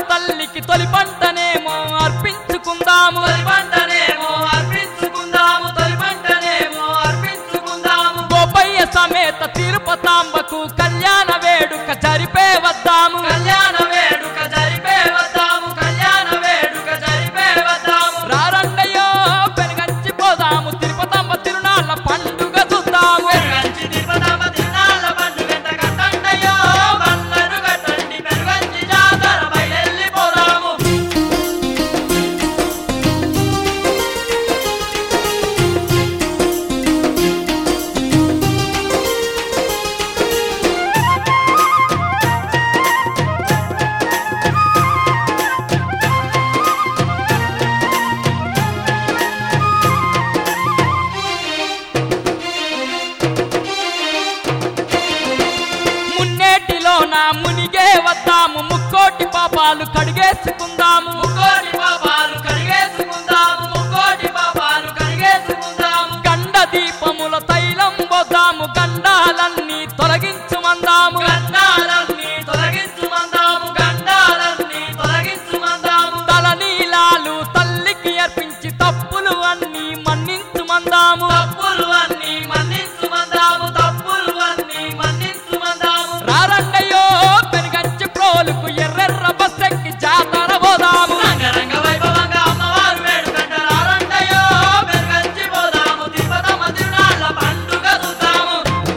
తల్లికి తొలి పంటనేమో అర్పించుకుందాము తొలి పంటనేమో అర్పించుకుందాము తొలి పంటనేమో అర్పించుకుందాము గోపయ్య సమేత తిరుపతాంబకు కళ్యాణ వేడుక జరిపే వద్దాము కళ్యాణ వేడుక జరిపే వద్దాము కళ్యాణ వేడుక జరిపే వద్దాము రారండయ్యో పెనుగంచి పోదాము తిరుపతమ్మ తిరునాళ్ళ పండుగ చూద్దాము పెరుగంచి తిరుపతమ్మ తిరునాళ్ళ పండుగంట కట్టండయ్యో బండ్లను కట్టండి పెరుగంచి జాతర బయలెళ్ళిపోదాము మున్నేటిలోన మునిగే వద్దాము ముక్కోటి పాపాలు కడిగేసుకుందాము ముక్కోటి పాపాలు కడిగేసుకుందాము ముక్కోటి పాపాలు కడిగేసుకుందాము గండ దీపముల తైలం పోదాము గండాలన్నీ తొలగించుమందాము గండాలన్నీ తొలగించుమందాము గండాలన్నీ తొలగించుమందాము తల నీలాలు తల్లికి అర్పించి తప్పులు అన్నీ మన్నించుమందాము తప్పులు అన్నీ మన్నించుమందాము తప్పులు అన్నీ మన్నించుమందాము రారండయ్యో పెనుగంచి ప్రోలుకు ఎర్రెర్ర బస్సెక్కి జాతర పోదాము రంగరంగ వైభవంగా అమ్మవారు వేడుకంట రారండయ్యో పెరుగంచి పోదాము తిరుపతమ్మ తిరునాళ్ళ పండుగ చూద్దాము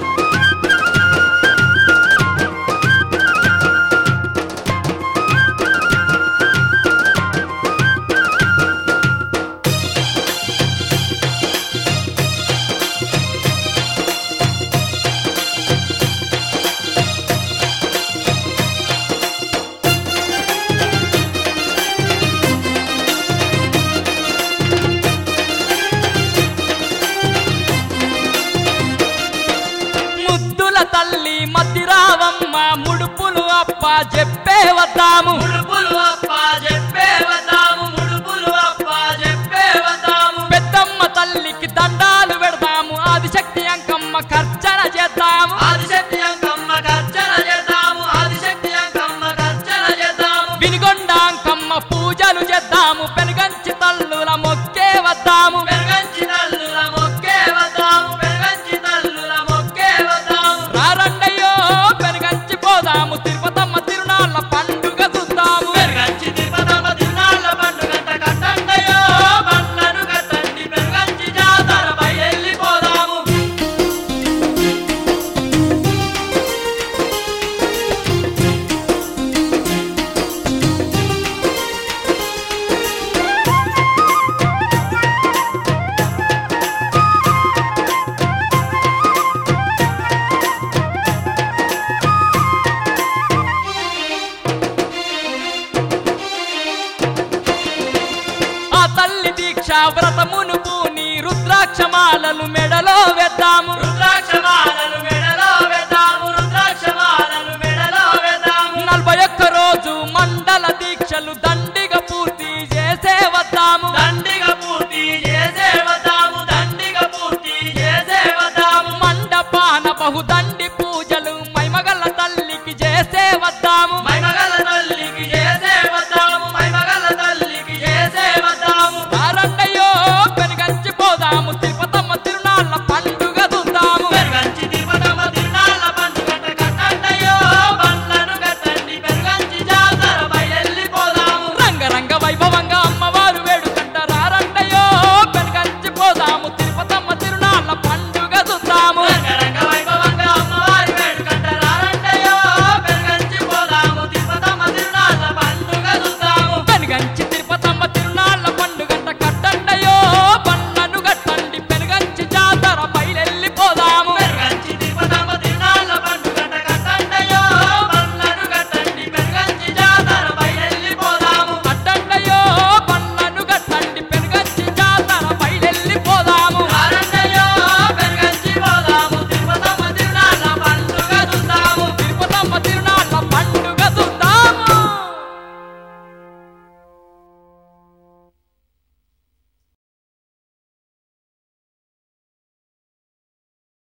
ముద్దుల తల్లి మధ్యరావమ్మ ముడుపులు అప్ప చెప్పే వద్దాము ముడుపులు అప్ప చెప్పే వద్దాము ముడుపులు అప్ప చెప్పే వద్దాము పెద్దమ్మ తల్లికి దండాలు పెడదాము ఆదిశక్తి అంకమ్మ ఖర్చన చేద్దాము ఆదిశక్తి అంకమ్మ గర్జన చేద్దాము ఆదిశక్తి అంకమ్మ గర్జన చేద్దాము వినుగొండ అంకమ్మ పూజలు చేద్దాము పెనుగంచి తల్లుల మొక్కే వద్దాము పెరుగంచి తల్లుల మొక్కే వద్దాము పెరుగంచి తల్లుల మొక్కే వద్దాము రారండయ్యో పెనుగంచి పోదాము తిరుపతమ్మ తిరునాళ్ళ పండుగ చూద్దాము పెరుగంచి తిరుపతమ్మ తిరునాళ్ళ పండుగంట కట్టండయ్యో బండ్లను కట్టండి పెరుగంచి జాతర బయలెళ్ళిపోదాము ఆ తల్లి దీక్ష వ్రతమును పూని రుద్రాక్షమాలలు